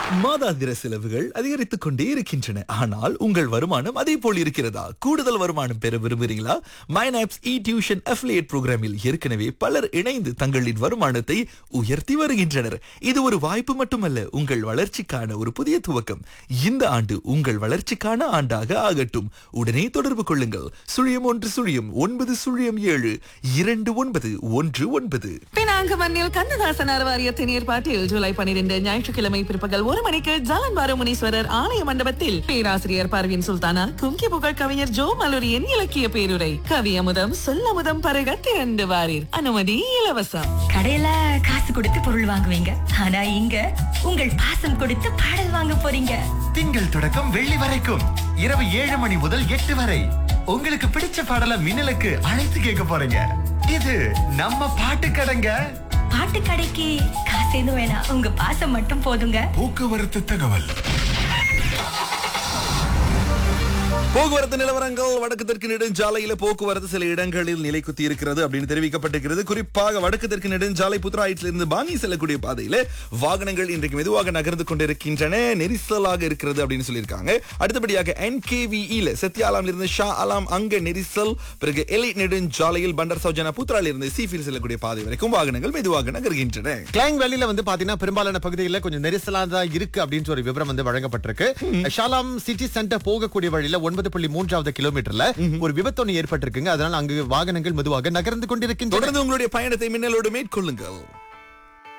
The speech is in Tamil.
மாதாந்திர செலவுகள் அதிகரித்துக் கொண்டே இருக்கின்றன ஆனால் உங்கள் வருமானம் அதே போல் இருக்கிறதா கூடுதல் வருமானம் பெற விரும்புகிறீங்களா மைனாப்ஸ் இ டியூஷன் அஃபிலியேட் புரோகிராமில் ஏற்கனவே பலர் இணைந்து தங்களின் வருமானத்தை உயர்த்தி வருகின்றனர் இது ஒரு வாய்ப்பு மட்டுமல்ல உங்கள் வளர்ச்சிக்கான ஒரு புதிய துவக்கம் இந்த ஆண்டு உங்கள் வளர்ச்சிக்கான ஆண்டாக ஆகட்டும் உடனே தொடர்பு கொள்ளுங்கள் சுழியம் ஒன்று சுழியம் ஒன்பது சுழியம் ஏழு இரண்டு ஒன்பது ஒன்று ஒன்பது பினாங்கு மண்ணில் கண்ணதாசன் அறவாரியத்தின் ஏற்பாட்டில் ஜூலை பனிரெண்டு ஞாயிற்றுக்கிழமை பிற்பகல் ஒரு மணிக்கு ஜாலன் பாரு முனீஸ்வரர் ஆலய மண்டபத்தில் பேராசிரியர் பர்வீன் சுல்தானா குங்கிய புகழ் கவிஞர் ஜோ மலூரியின் இலக்கிய பேருரை கவியமுதம் சொல்லமுதம் பருக திரண்டு வாரீர் அனுமதி இலவசம் கடையில காசு கொடுத்து பொருள் வாங்குவீங்க ஆனா இங்க உங்கள் பாசம் கொடுத்து பாடல் வாங்க போறீங்க திங்கள் தொடக்கம் வெள்ளி வரைக்கும் இரவு ஏழு மணி முதல் எட்டு வரை உங்களுக்கு பிடிச்ச பாடல மின்னலுக்கு அழைத்து கேட்க போறீங்க இது நம்ம பாட்டு கடைங்க பாட்டு கடைக்கு காசு எதுவும் வேணாம் உங்க பாசம் மட்டும் போதுங்க போக்குவரத்து தகவல் போக்குவரத்து நிலவரங்கள் வடக்கு தெற்கு நெடுஞ்சாலையில போக்குவரத்து சில இடங்களில் நிலை குத்தி இருக்கிறது அப்படின்னு தெரிவிக்கப்பட்டிருக்கிறது குறிப்பாக வடக்கு தெற்கு நெடுஞ்சாலை புத்ராயிட்டிலிருந்து பாங்கி செல்லக்கூடிய பாதையில வாகனங்கள் இன்றைக்கு மெதுவாக நகர்ந்து கொண்டிருக்கின்றன நெரிசலாக இருக்கிறது அப்படின்னு சொல்லியிருக்காங்க அடுத்தபடியாக என்கேவிஇல சத்யாலாம்ல இருந்து ஷா அலாம் அங்க நெரிசல் பிறகு எலை நெடுஞ்சாலையில் பண்டர் சௌஜனா புத்ரால இருந்து சீஃபில் செல்லக்கூடிய பாதை வரைக்கும் வாகனங்கள் மெதுவாக நகர்கின்றன கிளாங் வேலியில வந்து பாத்தீங்கன்னா பெரும்பாலான பகுதிகளில் கொஞ்சம் நெரிசலா தான் இருக்கு அப்படின்னு ஒரு விவரம் வந்து வழங்கப்பட்டிருக்கு ஷாலாம் சிட்டி சென்டர் போகக்கூடிய வழியில ஒன்பது புள்ளி மூன்றாவது கிலோமீட்டர்ல ஒரு விபத்து ஒன்று ஏற்பட்டிருக்குங்க அதனால அங்கு வாகனங்கள் மெதுவாக நகர்ந்து கொண்டிருக்கின்றன தொடர்ந்து உங்களுடைய பயணத்தை மின்னலோடு மேற்கொள்ளுங்கள்